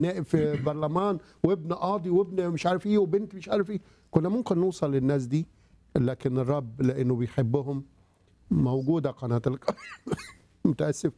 نائب في برلمان وابن قاضي وابن مش عارف ايه وبنت مش عارف ايه كنا ممكن نوصل للناس دي لكن الرب لانه بيحبهم موجوده قناه الق... متاسف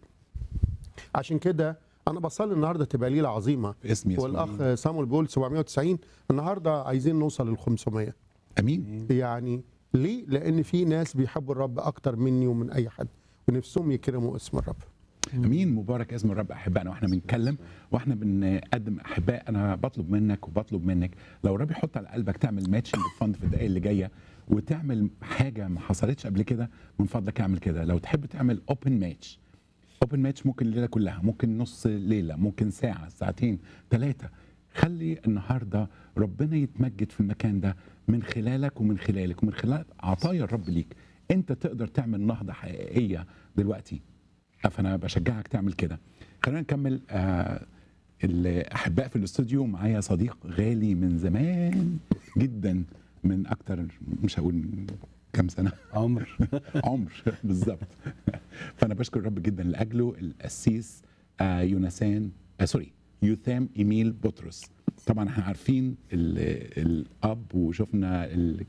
عشان كده انا بصلي النهارده تبقى ليله عظيمه باسم يسوع والاخ سامويل بيقول 790 النهارده عايزين نوصل لل 500 امين يعني ليه؟ لان في ناس بيحبوا الرب اكتر مني ومن اي حد ونفسهم يكرموا اسم الرب امين مبارك اسم الرب احبائنا واحنا بنتكلم واحنا بنقدم احباء انا بطلب منك وبطلب منك لو الرب يحط على قلبك تعمل ماتشنج فند في الدقائق اللي جايه وتعمل حاجه ما حصلتش قبل كده من فضلك اعمل كده لو تحب تعمل اوبن ماتش اوبن ماتش ممكن الليله كلها ممكن نص ليله ممكن ساعه ساعتين ثلاثه خلي النهارده ربنا يتمجد في المكان ده من خلالك ومن خلالك ومن خلال عطايا الرب ليك انت تقدر تعمل نهضه حقيقيه دلوقتي فانا بشجعك تعمل كده خلينا نكمل آه الاحباء في الاستوديو معايا صديق غالي من زمان جدا من اكتر مش هقول من كام سنه عمر عمر بالظبط فانا بشكر الرب جدا لاجله القسيس آه يونسان آه سوري يوثام ايميل بطرس طبعا احنا عارفين ال- الاب وشفنا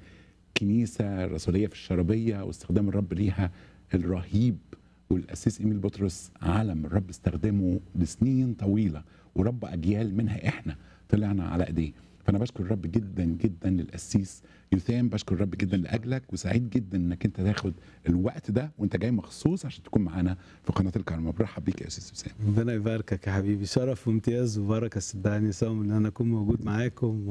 الكنيسه الرسوليه في الشربيه واستخدام الرب ليها الرهيب والقسيس ايميل بطرس علم الرب استخدمه لسنين طويله ورب اجيال منها احنا طلعنا على ايديه فانا بشكر الرب جدا جدا للقسيس يثام بشكر الرب جدا لاجلك وسعيد جدا انك انت تاخد الوقت ده وانت جاي مخصوص عشان تكون معانا في قناه الكرمه برحب بيك يا استاذ يثام ربنا يباركك يا حبيبي شرف وامتياز وبركه صدقني سام ان انا اكون موجود معاكم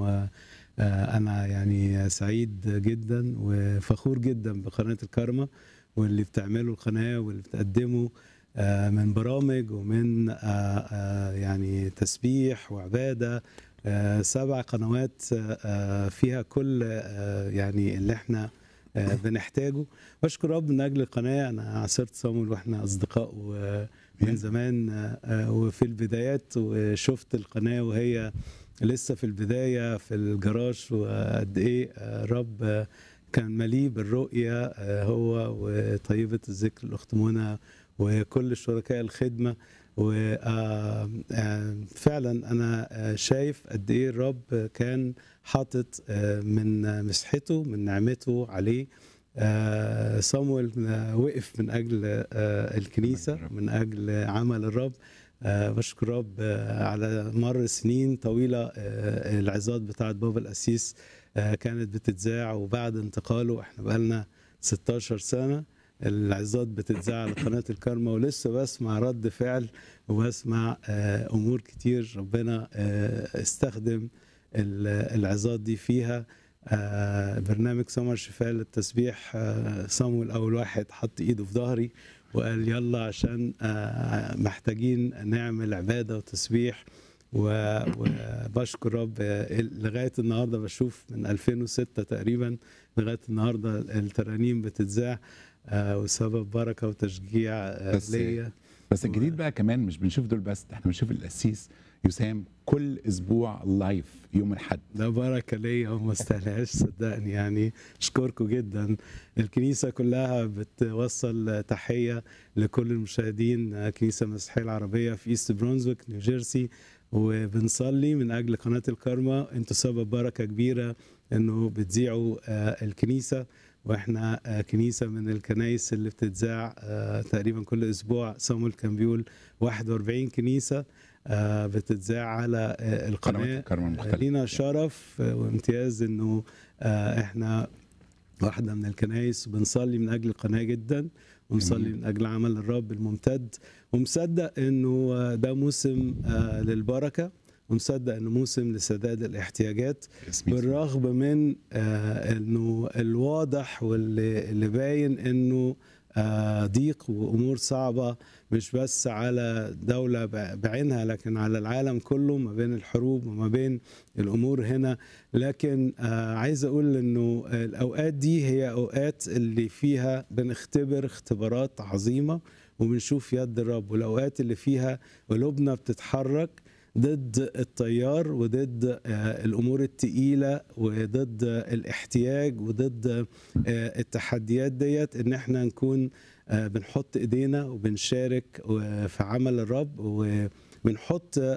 وانا يعني سعيد جدا وفخور جدا بقناه الكرمه واللي بتعمله القناه واللي بتقدمه آه، من برامج ومن آه، آه، يعني تسبيح وعباده آه، سبع قنوات آه، فيها كل آه، يعني اللي احنا آه، بنحتاجه بشكر رب من اجل القناه انا عاصرت صامول واحنا اصدقاء و من زمان آه، آه، وفي البدايات وشفت القناه وهي لسه في البدايه في الجراج وقد ايه آه، رب آه، كان مليء بالرؤيه آه، هو وطيبه الذكر الاخت منى وكل شركاء الخدمه وفعلا انا آه، شايف قد ايه الرب كان حاطط آه، من مسحته من نعمته عليه آه، صامويل آه، وقف من اجل آه، الكنيسه من اجل عمل الرب آه، بشكر رب آه، على مر سنين طويله آه، العظات بتاعت بابا القسيس آه، كانت بتتذاع وبعد انتقاله احنا بقالنا 16 سنه العظات بتتذاع على قناه الكرمه ولسه بسمع رد فعل وبسمع آه، امور كتير ربنا آه، استخدم ال- العظات دي فيها آه، برنامج سمر شفاء للتسبيح آه، صامويل اول واحد حط ايده في ظهري وقال يلا عشان آه، محتاجين نعمل عباده وتسبيح و- وبشكر رب آه، لغايه النهارده بشوف من 2006 تقريبا لغايه النهارده الترانيم بتتذاع آه، وسبب بركه وتشجيع آه، بس- ليا بس الجديد بقى كمان مش بنشوف دول بس احنا بنشوف القسيس يسام كل اسبوع لايف يوم الاحد ده بركة ليا وما استاهلهاش صدقني يعني اشكركم جدا الكنيسة كلها بتوصل تحية لكل المشاهدين كنيسة مسيحية العربية في ايست برونزويك نيوجيرسي وبنصلي من اجل قناة الكرمة انتوا سبب بركة كبيرة انه بتذيعوا آه، الكنيسة واحنا آه، كنيسة من الكنايس اللي بتتذاع آه، تقريبا كل اسبوع صامويل كان بيقول 41 كنيسة آه، بتتذاع على آه، قنوات القناة الكرمه المختلفه لينا شرف وامتياز انه آه، احنا واحدة من الكنائس بنصلي من اجل القناة جدا ونصلي جميل. من اجل عمل الرب الممتد ومصدق انه آه، ده موسم آه، للبركة ومصدق انه موسم لسداد الاحتياجات باسم يسوع. بالرغم من آه، انه الواضح واللي اللي باين انه آه، ضيق وامور صعبه مش بس على دوله ب- بعينها لكن على العالم كله ما بين الحروب وما بين الامور هنا لكن آه، عايز اقول انه الاوقات دي هي اوقات اللي فيها بنختبر اختبارات عظيمه وبنشوف يد الرب والاوقات اللي فيها قلوبنا بتتحرك ضد التيار وضد آه، الامور التقيله وضد الاحتياج وضد آه، التحديات ديت ان احنا نكون آه، بنحط ايدينا وبنشارك آه، في عمل الرب وبنحط